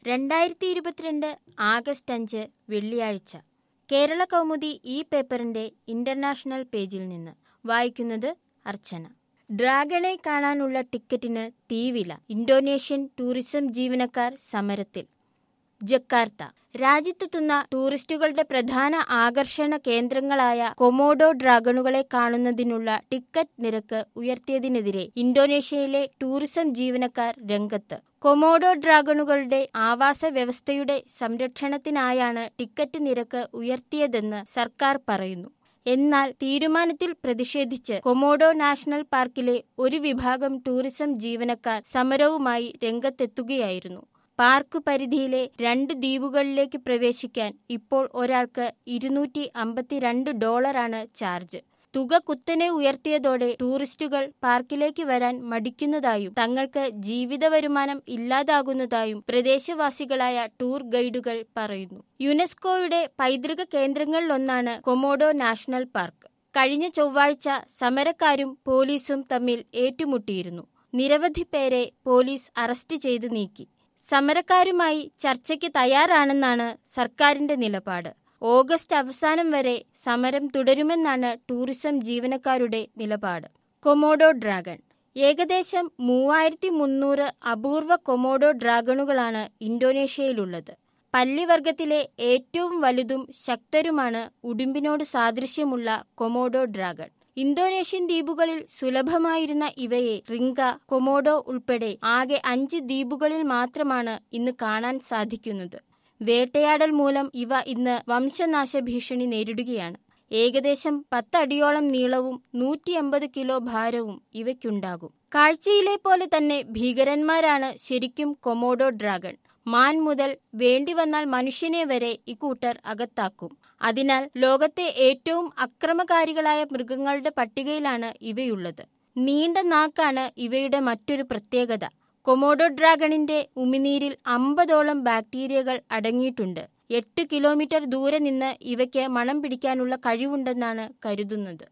രണ്ടായിരത്തി ഇരുപത്തിരണ്ട് ആഗസ്റ്റ് അഞ്ച് വെള്ളിയാഴ്ച കേരള കൗമുദി ഈ പേപ്പറിന്റെ ഇന്റർനാഷണൽ പേജിൽ നിന്ന് വായിക്കുന്നത് അർച്ചന ഡ്രാഗണെ കാണാനുള്ള ടിക്കറ്റിന് തീവില ഇന്തോനേഷ്യൻ ടൂറിസം ജീവനക്കാർ സമരത്തിൽ ജക്കാർത്ത രാജ്യത്തെത്തുന്ന ടൂറിസ്റ്റുകളുടെ പ്രധാന ആകർഷണ കേന്ദ്രങ്ങളായ കൊമോഡോ ഡ്രാഗണുകളെ കാണുന്നതിനുള്ള ടിക്കറ്റ് നിരക്ക് ഉയർത്തിയതിനെതിരെ ഇന്തോനേഷ്യയിലെ ടൂറിസം ജീവനക്കാർ രംഗത്ത് കൊമോഡോ ഡ്രാഗണുകളുടെ ആവാസ വ്യവസ്ഥയുടെ സംരക്ഷണത്തിനായാണ് ടിക്കറ്റ് നിരക്ക് ഉയർത്തിയതെന്ന് സർക്കാർ പറയുന്നു എന്നാൽ തീരുമാനത്തിൽ പ്രതിഷേധിച്ച് കൊമോഡോ നാഷണൽ പാർക്കിലെ ഒരു വിഭാഗം ടൂറിസം ജീവനക്കാർ സമരവുമായി രംഗത്തെത്തുകയായിരുന്നു പാർക്ക് പരിധിയിലെ രണ്ട് ദ്വീപുകളിലേക്ക് പ്രവേശിക്കാൻ ഇപ്പോൾ ഒരാൾക്ക് ഇരുന്നൂറ്റി അമ്പത്തിരണ്ട് ഡോളറാണ് ചാർജ് തുക കുത്തനെ ഉയർത്തിയതോടെ ടൂറിസ്റ്റുകൾ പാർക്കിലേക്ക് വരാൻ മടിക്കുന്നതായും തങ്ങൾക്ക് ജീവിത വരുമാനം ഇല്ലാതാകുന്നതായും പ്രദേശവാസികളായ ടൂർ ഗൈഡുകൾ പറയുന്നു യുനെസ്കോയുടെ പൈതൃക കേന്ദ്രങ്ങളിലൊന്നാണ് കൊമോഡോ നാഷണൽ പാർക്ക് കഴിഞ്ഞ ചൊവ്വാഴ്ച സമരക്കാരും പോലീസും തമ്മിൽ ഏറ്റുമുട്ടിയിരുന്നു നിരവധി പേരെ പോലീസ് അറസ്റ്റ് ചെയ്ത് നീക്കി സമരക്കാരുമായി ചർച്ചയ്ക്ക് തയ്യാറാണെന്നാണ് സർക്കാരിന്റെ നിലപാട് ഓഗസ്റ്റ് അവസാനം വരെ സമരം തുടരുമെന്നാണ് ടൂറിസം ജീവനക്കാരുടെ നിലപാട് കൊമോഡോ ഡ്രാഗൺ ഏകദേശം മൂവായിരത്തി മുന്നൂറ് അപൂർവ കൊമോഡോ ഡ്രാഗണുകളാണ് ഇന്തോനേഷ്യയിലുള്ളത് പല്ലിവർഗത്തിലെ ഏറ്റവും വലുതും ശക്തരുമാണ് ഉടുമ്പിനോട് സാദൃശ്യമുള്ള കൊമോഡോ ഡ്രാഗൺ ഇന്തോനേഷ്യൻ ദ്വീപുകളിൽ സുലഭമായിരുന്ന ഇവയെ റിങ്ക കൊമോഡോ ഉൾപ്പെടെ ആകെ അഞ്ച് ദ്വീപുകളിൽ മാത്രമാണ് ഇന്ന് കാണാൻ സാധിക്കുന്നത് വേട്ടയാടൽ മൂലം ഇവ ഇന്ന് വംശനാശ ഭീഷണി നേരിടുകയാണ് ഏകദേശം പത്തടിയോളം നീളവും നൂറ്റി അമ്പത് കിലോ ഭാരവും ഇവയ്ക്കുണ്ടാകും കാഴ്ചയിലെ പോലെ തന്നെ ഭീകരന്മാരാണ് ശരിക്കും കൊമോഡോ ഡ്രാഗൺ മാൻ മുതൽ വേണ്ടിവന്നാൽ മനുഷ്യനെ വരെ ഇക്കൂട്ടർ അകത്താക്കും അതിനാൽ ലോകത്തെ ഏറ്റവും അക്രമകാരികളായ മൃഗങ്ങളുടെ പട്ടികയിലാണ് ഇവയുള്ളത് നീണ്ട നാക്കാണ് ഇവയുടെ മറ്റൊരു പ്രത്യേകത കൊമോഡോ ഡ്രാഗണിന്റെ ഉമിനീരിൽ അമ്പതോളം ബാക്ടീരിയകൾ അടങ്ങിയിട്ടുണ്ട് എട്ട് കിലോമീറ്റർ ദൂരെ നിന്ന് ഇവയ്ക്ക് മണം പിടിക്കാനുള്ള കഴിവുണ്ടെന്നാണ് കരുതുന്നത്